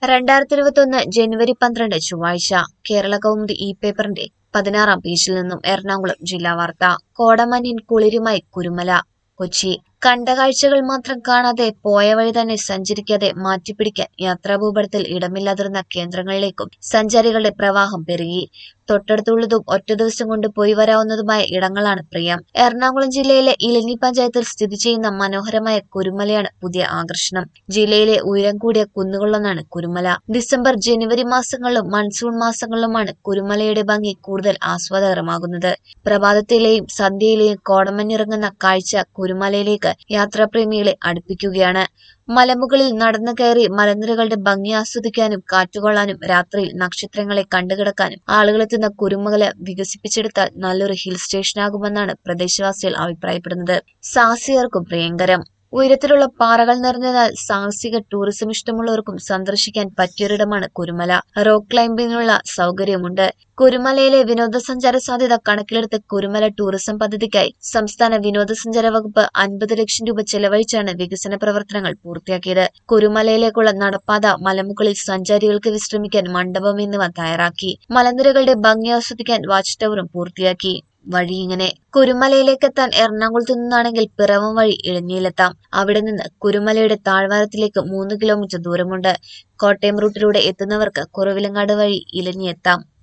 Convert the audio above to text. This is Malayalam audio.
രണ്ടായിരത്തി ഇരുപത്തൊന്ന് ജനുവരി പന്ത്രണ്ട് ചൊവ്വാഴ്ച കേരള കൗമുദി ഇ പേപ്പറിന്റെ പതിനാറാം പേജിൽ നിന്നും എറണാകുളം ജില്ലാ വാർത്ത കോടമഞ്ഞിൻ കുളിരുമായി കുരുമല കൊച്ചി കണ്ട കാഴ്ചകൾ മാത്രം കാണാതെ പോയ വഴി തന്നെ സഞ്ചരിക്കാതെ മാറ്റിപ്പിടിക്കാൻ യാത്രാഭൂപടത്തിൽ ഇടമില്ലാതിരുന്ന കേന്ദ്രങ്ങളിലേക്കും സഞ്ചാരികളുടെ പ്രവാഹം പെരുകി തൊട്ടടുത്തുള്ളതും ഒറ്റ ദിവസം കൊണ്ട് പോയി വരാവുന്നതുമായ ഇടങ്ങളാണ് പ്രിയം എറണാകുളം ജില്ലയിലെ ഇലഞ്ഞി പഞ്ചായത്തിൽ സ്ഥിതി ചെയ്യുന്ന മനോഹരമായ കുരുമലയാണ് പുതിയ ആകർഷണം ജില്ലയിലെ ഉയരം കൂടിയ കുന്നുകളൊന്നാണ് കുരുമല ഡിസംബർ ജനുവരി മാസങ്ങളിലും മൺസൂൺ മാസങ്ങളിലുമാണ് കുരുമലയുടെ ഭംഗി കൂടുതൽ ആസ്വാദകരമാകുന്നത് പ്രഭാതത്തിലെയും സന്ധ്യയിലെയും കോടമഞ്ഞിറങ്ങുന്ന കാഴ്ച കുരുമലയിലേക്ക് യാത്രാപ്രേമികളെ അടുപ്പിക്കുകയാണ് മലമുകളിൽ നടന്നു കയറി മലനിരകളുടെ ഭംഗി ആസ്വദിക്കാനും കാറ്റുകൊള്ളാനും രാത്രിയിൽ നക്ഷത്രങ്ങളെ കണ്ടുകിടക്കാനും ആളുകളെത്തുന്ന കുരുമല വികസിപ്പിച്ചെടുത്താൽ നല്ലൊരു ഹിൽ സ്റ്റേഷനാകുമെന്നാണ് പ്രദേശവാസികൾ അഭിപ്രായപ്പെടുന്നത് സാഹസികർക്കും പ്രിയങ്കരം ഉയരത്തിലുള്ള പാറകൾ നിറഞ്ഞതിനാൽ സാഹസിക ടൂറിസം ഇഷ്ടമുള്ളവർക്കും സന്ദർശിക്കാൻ പറ്റിയൊരിടമാണ് കുരുമല റോക്ക് ക്ലൈംബിങ്ങിനുള്ള സൗകര്യമുണ്ട് കുരുമലയിലെ വിനോദസഞ്ചാര സാധ്യത കണക്കിലെടുത്ത് കുരുമല ടൂറിസം പദ്ധതിക്കായി സംസ്ഥാന വിനോദസഞ്ചാര വകുപ്പ് അൻപത് ലക്ഷം രൂപ ചെലവഴിച്ചാണ് വികസന പ്രവർത്തനങ്ങൾ പൂർത്തിയാക്കിയത് കുരുമലയിലേക്കുള്ള നടപ്പാത മലമുകളിൽ സഞ്ചാരികൾക്ക് വിശ്രമിക്കാൻ മണ്ഡപം എന്നിവ തയ്യാറാക്കി മലനിരകളുടെ ഭംഗി ആസ്വദിക്കാൻ വാച്ച് ടവറും പൂർത്തിയാക്കി വഴി ഇങ്ങനെ കുരുമലയിലേക്കെത്താൻ എറണാകുളത്തു നിന്നാണെങ്കിൽ പിറവം വഴി ഇഴഞ്ഞിയിലെത്താം അവിടെ നിന്ന് കുരുമലയുടെ താഴ്വാരത്തിലേക്ക് മൂന്ന് കിലോമീറ്റർ ദൂരമുണ്ട് കോട്ടയം റൂട്ടിലൂടെ എത്തുന്നവർക്ക് കുറവിലങ്ങാട് വഴി ഇലഞ്ഞിയെത്താം